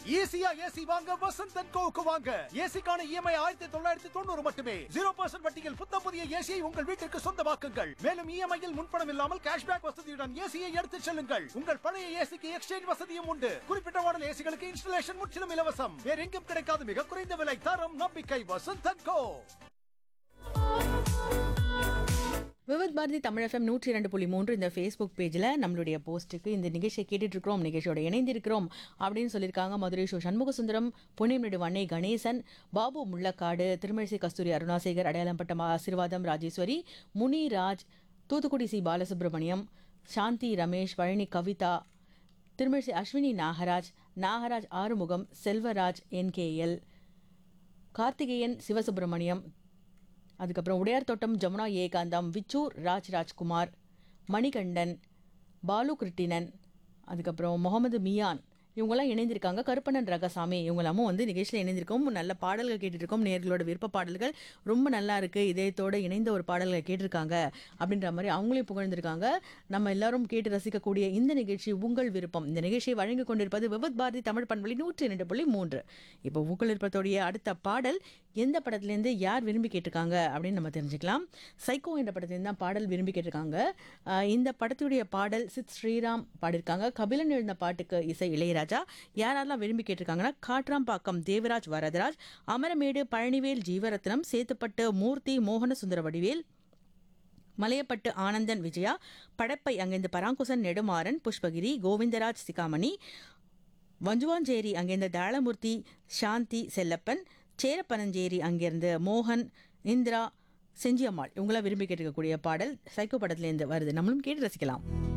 ஈஸியா ஏசி வாங்க வசந்த் அண்ட் கோவுக்கு வாங்க ஏசிக்கான இஎம்ஐ ஆயிரத்தி தொள்ளாயிரத்தி தொண்ணூறு மட்டுமே ஜீரோ பர்சன்ட் வட்டியில் புத்தம் புதிய ஏசியை உங்கள் வீட்டிற்கு சொந்தமாக்குங்கள் மேலும் இஎம்ஐயில் முன்பணம் இல்லாமல் கேஷ்பேக் வசதியுடன் ஏசியை எடுத்துச் செல்லுங்கள் உங்கள் பழைய ஏசிக்கு எக்ஸ்சேஞ்ச் வசதியும் உண்டு குறிப்பிட்ட மாடல் ஏசிகளுக்கு இன்ஸ்டலேஷன் முற்றிலும் இலவசம் வேற எங்கும் கிடைக்காத மிக குறைந்த விலை தரம் நம்பிக்கை Vasanth and co Vividh Bharati Tamil FM நூற்றி இரண்டு புள்ளி மூன்று இந்த ஃபேஸ்புக் பேஜில் நம்மளுடைய போஸ்ட்டுக்கு இந்த நிகழ்ச்சியை கேட்டுட்டு இருக்கிறோம் நிகழ்ச்சியோட இணைந்திருக்கிறோம் அப்படின்னு சொல்லியிருக்காங்க மதுரை ஷோ சண்முக சுந்தரம் புனேமிடு வண்ணை கணேசன் பாபு முள்ளக்காடு திருமழிசை கஸ்தூரி அருணாசேகர் அடையாளம்பட்ட ஆசீர்வாதம் ராஜேஸ்வரி முனிராஜ் தூத்துக்குடி சி பாலசுப்ரமணியம் சாந்தி ரமேஷ் பழனி கவிதா திருமழிசை அஸ்வினி நாகராஜ் நாகராஜ் ஆறுமுகம் செல்வராஜ் என்கேஎல் கார்த்திகேயன் சிவசுப்பிரமணியம் அதுக்கப்புறம் உடையார் தோட்டம் ஜமுனா ஏகாந்தம் விச்சூர் ராஜ் ராஜ்குமார் மணிகண்டன் பாலு கிருட்டினன் அதுக்கப்புறம் முகமது மியான் இவங்கெல்லாம் இணைந்திருக்காங்க கருப்பண்ணன் ரகசாமி இவங்களாமும் வந்து நிகழ்ச்சியில் இணைந்திருக்கோம் நல்ல பாடல்கள் கேட்டுட்டு இருக்கோம் நேர்களோட விருப்ப பாடல்கள் ரொம்ப நல்லா இருக்கு இதயத்தோட இணைந்த ஒரு பாடல்களை கேட்டிருக்காங்க அப்படின்ற மாதிரி அவங்களையும் புகழ்ந்திருக்காங்க நம்ம எல்லாரும் கேட்டு ரசிக்கக்கூடிய இந்த நிகழ்ச்சி உங்கள் விருப்பம் இந்த நிகழ்ச்சியை வழங்கி கொண்டிருப்பது விபத் பாரதி தமிழ் பண்பொழி நூற்றி இரண்டு புள்ளி மூன்று இப்போ உங்கள் விருப்பத்தோடைய அடுத்த பாடல் எந்த படத்துலேருந்து யார் விரும்பி கேட்டிருக்காங்க அப்படின்னு நம்ம தெரிஞ்சுக்கலாம் சைக்கோ என்ற படத்துலேருந்து தான் பாடல் விரும்பி கேட்டிருக்காங்க ஆஹ் இந்த படத்துடைய பாடல் சித் ஸ்ரீராம் பாடியிருக்காங்க கபிலன் எழுந்த பாட்டுக்கு இசை இளையராஜா யாரெல்லாம் விரும்பி கேட்டிருக்காங்கன்னா காட்ராம்பாக்கம் தேவராஜ் வரதராஜ் அமரமேடு பழனிவேல் ஜீவரத்னம் சேத்துப்பட்டு மூர்த்தி மோகன சுந்தர வடிவேல் மலையப்பட்டு ஆனந்தன் விஜயா படப்பை அங்கிருந்து பராங்குசன் நெடுமாறன் புஷ்பகிரி கோவிந்தராஜ் சிகாமணி வஞ்சுவாஞ்சேரி அங்கிருந்து தாளமூர்த்தி சாந்தி செல்லப்பன் சேரப்பனஞ்சேரி அங்கிருந்து மோகன் இந்திரா செஞ்சியம்மாள் இவங்களாம் விரும்பி கேட்டிருக்கக்கூடிய பாடல் சைக்கோ படத்துலேருந்து வருது நம்மளும் கேட்டு ரசிக்கலாம்